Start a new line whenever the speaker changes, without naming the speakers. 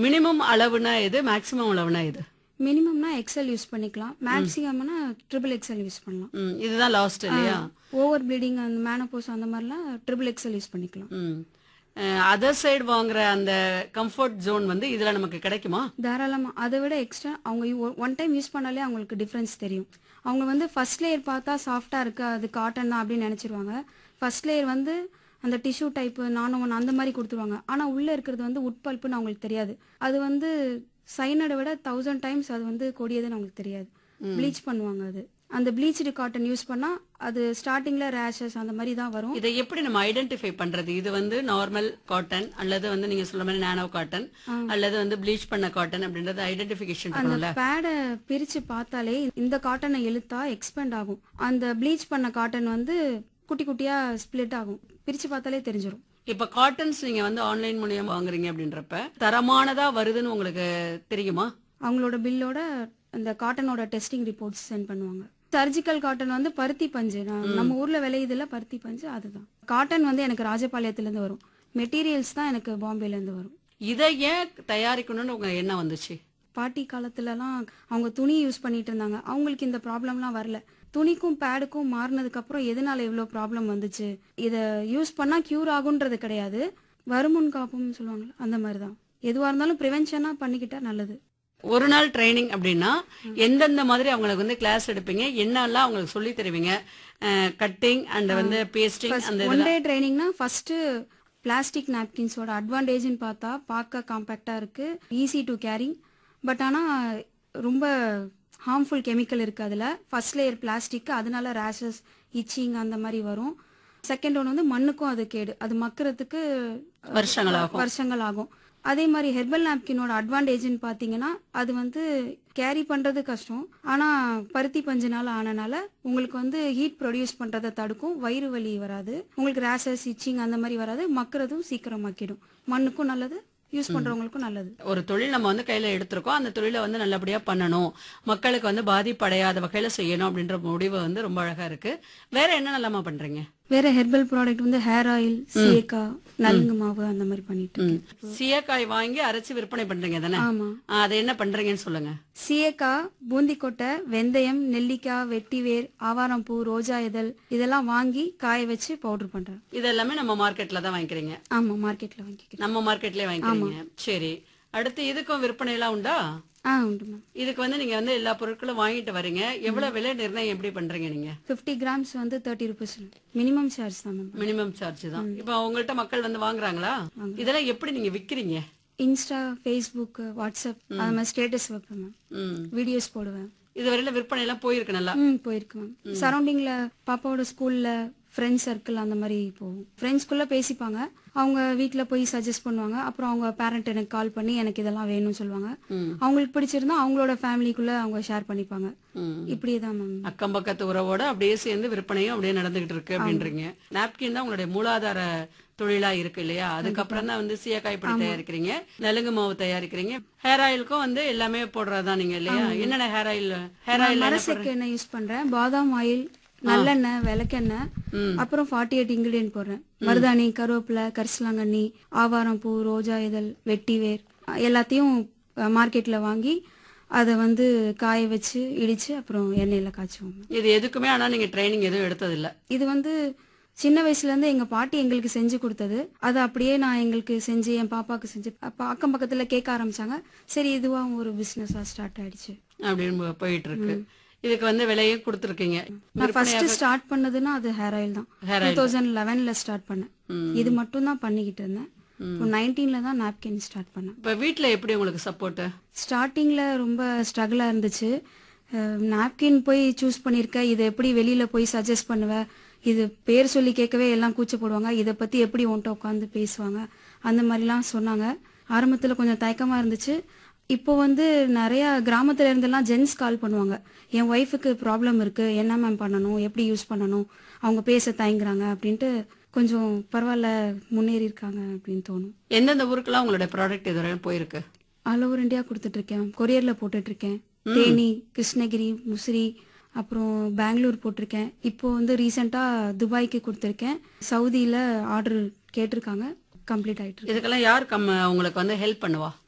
Minimum அளவுனா எது maximum அளவுனா எது
மினிமம்னா XL use பண்ணிக்கலாம் மேக்ஸிமம்னா ட்ரிபிள் எக்ஸல் யூஸ் பண்ணலாம்
ம், இதுதான் லாஸ்ட் இல்லையா
ஓவர் ப்ளீடிங் அந்த மேனோபோஸ் அந்த மாதிரிலாம் ட்ரிபிள் எக்ஸல் யூஸ் பண்ணிக்கலாம்
அதர் சைடு வாங்குற அந்த கம்ஃபர்ட் ஜோன் வந்து இதுல நமக்கு கிடைக்குமா
தாராளமா அதை விட எக்ஸ்ட்ரா அவங்க ஒன் டைம் யூஸ் பண்ணாலே அவங்களுக்கு டிஃப்ரென்ஸ் தெரியும் அவங்க வந்து ஃபர்ஸ்ட் லேயர் பார்த்தா சாஃப்டா இருக்கு அது காட்டன் தான் அப்படின்னு நினைச்சிருவாங்க ஃபர்ஸ்ட் லேயர் வந்து அந்த டிஷ்யூ டைப் நானும் அந்த மாதிரி கொடுத்துருவாங்க ஆனா உள்ள இருக்கிறது வந்து உட்பல்ப்புன்னு அவங்களுக்கு தெரியாது அது வந்து சைனடை விட தௌசண்ட் டைம்ஸ் அது வந்து கொடியதுன்னு அவங்களுக்கு தெரியாது ப்ளீச் பண்ணுவாங்க அது அந்த ப்ளீச்டு காட்டன் யூஸ் பண்ணா அது ஸ்டார்டிங்ல ரேஷஸ் அந்த மாதிரி தான் வரும்
இதை எப்படி நம்ம ஐடென்டிஃபை பண்றது இது வந்து நார்மல் காட்டன் அல்லது வந்து நீங்க சொல்ற மாதிரி நானோ காட்டன் அல்லது வந்து ப்ளீச் பண்ண காட்டன் அப்படின்றது ஐடென்டிபிகேஷன்
அந்த
பண்ணல
பேடை பிரிச்சு பார்த்தாலே இந்த காட்டனை இழுத்தா எக்ஸ்பேண்ட் ஆகும் அந்த ப்ளீச் பண்ண காட்டன் வந்து குட்டி குட்டியா ஸ்ப்ளிட் ஆகும் பிரிச்சு பார்த்தாலே தெரிஞ்சிடும்
இப்ப காட்டன்ஸ் நீங்க வந்து ஆன்லைன் மூலியம் வாங்குறீங்க அப்படின்றப்ப தரமானதா வருதுன்னு உங்களுக்கு தெரியுமா
அவங்களோட பில்லோட அந்த காட்டனோட டெஸ்டிங் ரிப்போர்ட்ஸ் சென்ட் பண்ணுவாங்க சர்ஜிக்கல் காட்டன் வந்து பருத்தி பஞ்சு நான் நம்ம ஊர்ல விளையுதுல பருத்தி பஞ்சு அதுதான் காட்டன் வந்து எனக்கு ராஜபாளையத்துல இருந்து வரும் மெட்டீரியல்ஸ் தான் எனக்கு பாம்பேல இருந்து வரும்
இதை ஏன் தயாரிக்கணும்னு உங்க என்ன வந்துச்சு
பாட்டி காலத்துலலாம் அவங்க துணி யூஸ் பண்ணிட்டு இருந்தாங்க அவங்களுக்கு இந்த ப்ராப்ளம்லாம் வரல துணிக்கும் பேடுக்கும் மாறினதுக்கு அப்புறம் எதனால இவ்வளோ ப்ராப்ளம் வந்துச்சு இதை யூஸ் பண்ணா கியூர் ஆகுன்றது கிடையாது வருமுன் காப்பும் சொல்லுவாங்கல்ல அந்த மாதிரி தான் எதுவாக இருந்தாலும் ப்ரிவென்ஷனாக பண்ணிக்கிட்டா நல்லது
ஒரு நாள் ட்ரைனிங் அப்படின்னா எந்தெந்த மாதிரி அவங்களுக்கு வந்து கிளாஸ் எடுப்பீங்க என்னெல்லாம் அவங்களுக்கு சொல்லி தருவீங்க கட்டிங் அண்ட் வந்து பேஸ்டிங் அந்த
ஒன் டே ட்ரைனிங்னா ஃபர்ஸ்ட் பிளாஸ்டிக் நாப்கின்ஸோட அட்வான்டேஜ்னு பார்த்தா பார்க்க காம்பேக்டாக இருக்கு ஈஸி டு கேரிங் பட் ஆனால் ரொம்ப ஹார்ம்ஃபுல் கெமிக்கல் இருக்கு அதில் ஃபர்ஸ்ட் லேயர் பிளாஸ்டிக் அதனால ரேஷஸ் இச்சிங் அந்த மாதிரி வரும் செகண்ட் ஒன் வந்து மண்ணுக்கும் அது கேடு அது மக்கிறதுக்கு அஹ்,
வருஷங்கள் ஆகும்.
வருஷங்கள் ஆகும் அதே மாதிரி ஹெர்பல் நாப்கினோட அட்வான்டேஜ்னு பார்த்தீங்கன்னா அது வந்து கேரி பண்றது கஷ்டம் ஆனா பருத்தி பஞ்சுனால ஆனனால உங்களுக்கு வந்து ஹீட் ப்ரொடியூஸ் பண்றதை தடுக்கும் வயிறு வலி வராது உங்களுக்கு ரேஷஸ் இச்சிங் அந்த மாதிரி வராது மக்கிறதும் சீக்கிரம் மக்கிடும் மண்ணுக்கும் நல்லது யூஸ் பண்றவங்களுக்கும் நல்லது
ஒரு தொழில் நம்ம வந்து கையில எடுத்திருக்கோம் அந்த தொழிலை வந்து நல்லபடியா பண்ணணும் மக்களுக்கு வந்து பாதிப்படையாத வகையில செய்யணும் அப்படின்ற முடிவு வந்து ரொம்ப அழகா இருக்கு வேற என்ன நல்லாமா பண்றீங்க
வேற ஹெர்பல் ப்ராடக்ட் வந்து ஹேர் ஆயில் சீயக்கா நலுங்கு மாவு அந்த மாதிரி பண்ணிட்டு இருக்கேன்.
சீயக்காய் வாங்கி அரைச்சு விற்பனை பண்றீங்க தானே
ஆமா
ஆ, அதை என்ன பண்றீங்கன்னு சொல்லுங்க
சீயக்காய் பூந்திக்கொட்டை வெந்தயம் நெல்லிக்காய் வெட்டிவேர் ஆவாரம்பூ ரோஜா இதழ் இதெல்லாம் வாங்கி காய வச்சு பவுடர் பண்றேன்
இது எல்லாமே நம்ம மார்க்கெட்ல தான் வாங்கிக்கிறீங்க
ஆமா மார்க்கெட்ல வாங்கிக்கிறேன்
நம்ம மார்க்கெட்லயே வாங்கிக்கிறீங்க சரி அடுத்து இதுக்கும் விற்பனை எல்லாம் உண்டா
ஆ உண்டு மேம்
இதுக்கு வந்து நீங்க வந்து எல்லா பொருட்களும் வாங்கிட்டு வரீங்க எவ்வளவு விலை நிர்ணயம் எப்படி பண்றீங்க நீங்க
ஃபிஃப்டி கிராம்ஸ் வந்து தேர்ட்டி ருபீஸ் மினிமம் சார்ஜ் தான் மேம்
மினிமம் சார்ஜ் தான் இப்போ உங்கள்ட்ட மக்கள் வந்து வாங்குறாங்களா இதெல்லாம் எப்படி நீங்க விக்கிறீங்க
இன்ஸ்டா ஃபேஸ்புக் வாட்ஸ்அப் அது மாதிரி ஸ்டேட்டஸ் வைப்பேன் மேம்
ம்
வீடியோஸ் போடுவேன்
இதுவரையில விற்பனை எல்லாம் போயிருக்கு நல்லா
ம் போயிருக்கு மேம் சரௌண்டிங்ல பாப்பாவோட ஸ்கூல்ல ஃப்ரெண்ட்ஸ் சர்க்கிள் அந்த மாதிரி போகும் ஃப்ரெண்ட்ஸ்குள்ள பேசிப்பாங்க அவங்க வீட்ல போய் சஜஸ்ட் பண்ணுவாங்க அப்புறம் அவங்க பேரண்ட் எனக்கு கால் பண்ணி எனக்கு இதெல்லாம் வேணும்னு சொல்லுவாங்க
ம்.
அவங்களுக்கு பிடிச்சிருந்தா அவங்களோட ஃபேமிலிக்குள்ள அவங்க ஷேர் பண்ணிப்பாங்க
ம்.
இப்படியே தான் மேம்
அக்கம் பக்கத்து உறவோட அப்படியே சேர்ந்து விற்பனையும் அப்படியே நடந்துகிட்டு இருக்கு அப்படின்றீங்க நாப்கின் தான் உங்களுடைய மூலாதார தொழிலா இருக்கு இல்லையா அதுக்கப்புறம் தான் வந்து சீயக்காய் பொடி தயாரிக்கிறீங்க நலுங்கு மாவு தயாரிக்கிறீங்க ஹேர் ஆயிலுக்கும் வந்து எல்லாமே போடுறதா நீங்க இல்லையா என்னென்ன ஹேர் ஆயில் ஹேர் ஆயில்
மரசெக்கு எண்ணெய் யூஸ் பண்றேன் பாதாம் ஆயில் நல்லெண்ணெய் விளக்கெண்ணெய் அப்புறம் ஃபார்ட்டி எயிட் இன்கிரீடியன்ட் போடுறேன் மருதாணி கருவேப்பிலை கரிசலாங்கண்ணி ஆவாரம் பூ ரோஜா இதழ் வெட்டிவேர் எல்லாத்தையும் மார்க்கெட்ல வாங்கி அதை வந்து காய வச்சு இடிச்சு அப்புறம் எண்ணெயில காய்ச்சுவோம்
இது எதுக்குமே ஆனா நீங்க ட்ரைனிங் எதுவும் எடுத்தது இல்ல
இது வந்து சின்ன வயசுல இருந்து எங்க பாட்டி எங்களுக்கு செஞ்சு கொடுத்தது அதை அப்படியே நான் எங்களுக்கு செஞ்சு என் பாப்பாக்கு செஞ்சு அப்ப அக்கம் பக்கத்துல கேட்க ஆரம்பிச்சாங்க சரி இதுவா ஒரு பிசினஸா ஸ்டார்ட் ஆயிடுச்சு
அப்படின்னு போயிட்டு இருக்கு இதுக்கு வந்து விலையும் கொடுத்துருக்கீங்க
நான் ஃபர்ஸ்ட் ஸ்டார்ட் பண்ணதுன்னா அது ஹேர் ஆயில் தான்
Hair
டூ தௌசண்ட் லெவன்ல ஸ்டார்ட் பண்ணேன் இது மட்டும் தான் பண்ணிக்கிட்டு இருந்தேன் இப்போ நைன்டீன்ல தான் நாப்கின் ஸ்டார்ட் பண்ணேன்
இப்ப வீட்ல எப்படி உங்களுக்கு சப்போர்ட்
ஸ்டார்டிங்ல ரொம்ப ஸ்ட்ரகிளா இருந்துச்சு நாப்கின் போய் சூஸ் பண்ணியிருக்க இதை எப்படி வெளியில போய் சஜஸ்ட் பண்ணுவ இது பேர் சொல்லி கேட்கவே எல்லாம் கூச்சப்படுவாங்க இதை பத்தி எப்படி உன்கிட்ட உட்காந்து பேசுவாங்க அந்த மாதிரிலாம் சொன்னாங்க ஆரம்பத்துல கொஞ்சம் தயக்கமா இருந்துச்சு இப்போ வந்து நிறைய கிராமத்துல இருந்தெல்லாம் ஜென்ஸ் கால் பண்ணுவாங்க என் ஒய்ஃபுக்கு ப்ராப்ளம் இருக்கு என்ன மேம் பண்ணணும் எப்படி யூஸ் பண்ணணும் அவங்க பேச தயங்குறாங்க அப்படின்ட்டு கொஞ்சம் பரவாயில்ல முன்னேறி இருக்காங்க அப்படின்னு தோணும்
எந்தெந்த ஊருக்கெல்லாம் உங்களுடைய ப்ராடக்ட் இதுவரை போயிருக்கு
ஆல் ஓவர் இந்தியா கொடுத்துட்டு இருக்கேன் கொரியர்ல போட்டுட்டு இருக்கேன் தேனி கிருஷ்ணகிரி முசிறி அப்புறம் பெங்களூர் போட்டிருக்கேன் இப்போ வந்து ரீசெண்டா துபாய்க்கு கொடுத்துருக்கேன் சவுதியில ஆர்டர் கேட்டிருக்காங்க கம்ப்ளீட் ஆயிட்டு இருக்கு
இதுக்கெல்லாம் யார் கம் உங்களுக்கு வந்து ஹெல்ப் பண்ணுவா